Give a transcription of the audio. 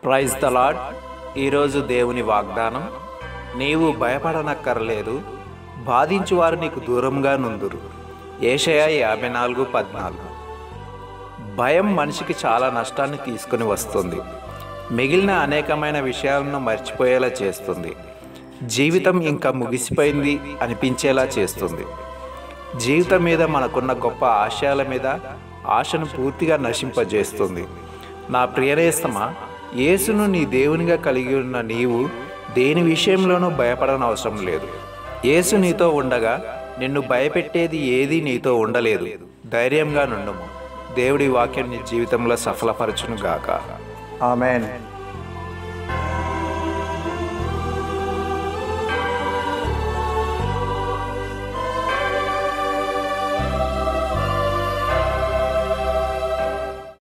praise the lord ఈరోజు దేవుని వాగ్దానం నీవు భయపడనక్కర్లేదు బాధించువారు నీకు దూరంగా నుందురు ఏషయా యాభై నాలుగు పద్నాలుగు భయం మనిషికి చాలా నష్టాన్ని తీసుకుని వస్తుంది మిగిలిన అనేకమైన విషయాలను మర్చిపోయేలా చేస్తుంది జీవితం ఇంకా ముగిసిపోయింది అనిపించేలా చేస్తుంది జీవితం మీద మనకున్న గొప్ప ఆశయాల మీద ఆశను పూర్తిగా నశింపజేస్తుంది నా ప్రియనేస్తమ యేసును నీ దేవునిగా కలిగి ఉన్న నీవు దేని విషయంలోనూ భయపడనవసరం లేదు యేసు నీతో ఉండగా నిన్ను భయపెట్టేది ఏదీ నీతో ఉండలేదు ధైర్యంగా నుండుము దేవుడి వాక్యం నీ జీవితంలో సఫలపరచును గాక ఆమెన్